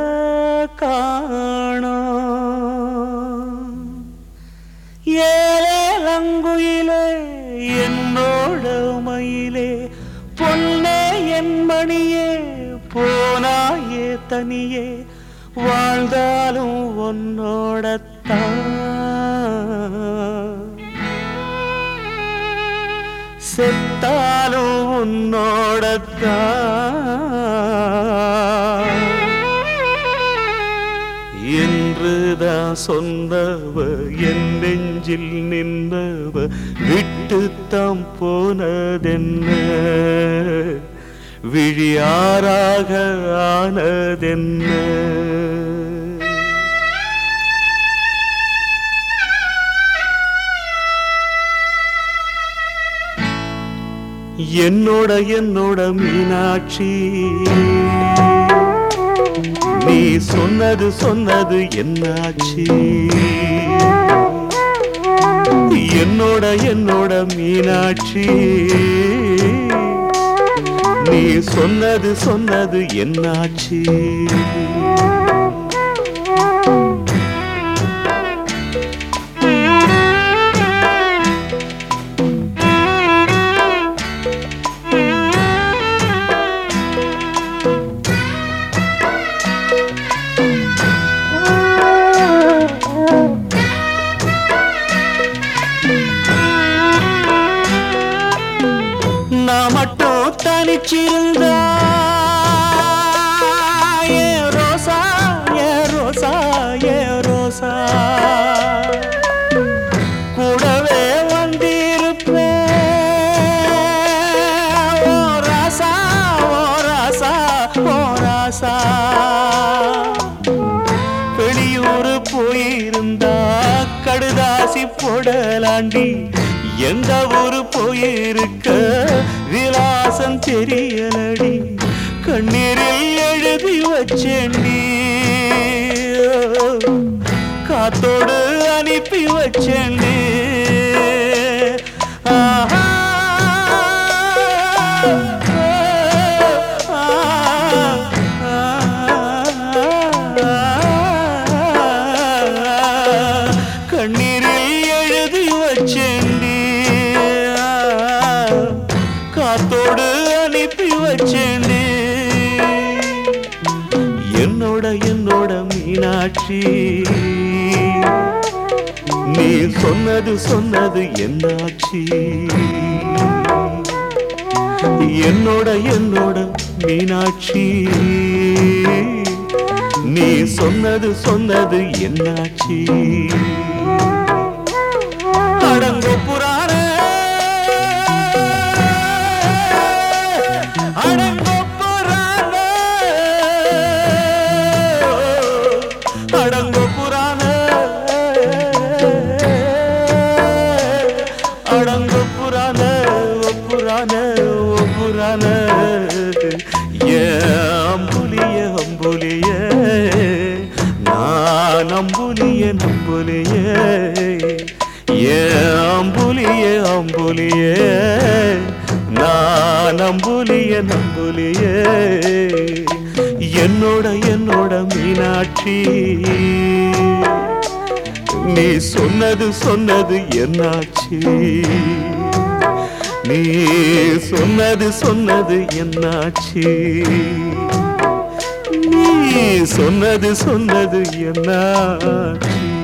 காணோம் ஏலங்குயிலே என்னோட மயிலே பொன்னே என் மணியே போனாயே தனியே வாழ்ந்தாலும் உன்னோடத்தான் செத்தாலும் உன்னோடத்தான் என்றுதான் சொன்னவ என் நெஞ்சில் நின்றவ விட்டுத்தாம் போனதென்ன விழியாராக ஆனதென்ன என்னோட என்னோட மீனாட்சி நீ சொன்னது சொன்னது என்னாச்சு என்னோட என்னோட மீனாட்சி நீ சொன்னது சொன்னது என்னாச்சு நான் மட்டும் தனிச்சிருந்தா ஏ ரோசா ஏ ரோசா ஏ ரோசா கூடவே வந்திருப்பேன் ஓ ராசா ஓ ராசா ஓ ராசா வெளியூர் போயிருந்தா கடுதாசி போடலாண்டி எந்த ஊரு போயிருக்க விலாசம் தெரியலடி கண்ணீரில் எழுதி வச்சேண்டி காத்தோடு அனுப்பி வச்சேண்டி ஆஹா கண்ணீரில் எழுதி வச்சேண்டி காத்தோடு அனுப்பி வச்சேண்டி என்னோட என்னோட மீனாட்சி நீ சொன்னது சொன்னது என்னாச்சு என்னோட என்னோட மீனாட்சி நீ சொன்னது சொன்னது என்னாச்சு அடங்கோ புராண அடங்கோ புராண அடங்கோ புராண அடங்கோ புராண ஓ புராண ஓ புராண ஏ அம்புலிய அம்புலிய நான் அம்புலிய நம்புலிய ஏ அம்புலிய அம்புலிய நான் அம்புலிய நம்புலிய என்னோட என்னோட மீனாட்சி நீ சொன்னது சொன்னது என்னாச்சு நீ சொன்னது சொன்னது என்னாச்சு நீ சொன்னது சொன்னது என்னாச்சு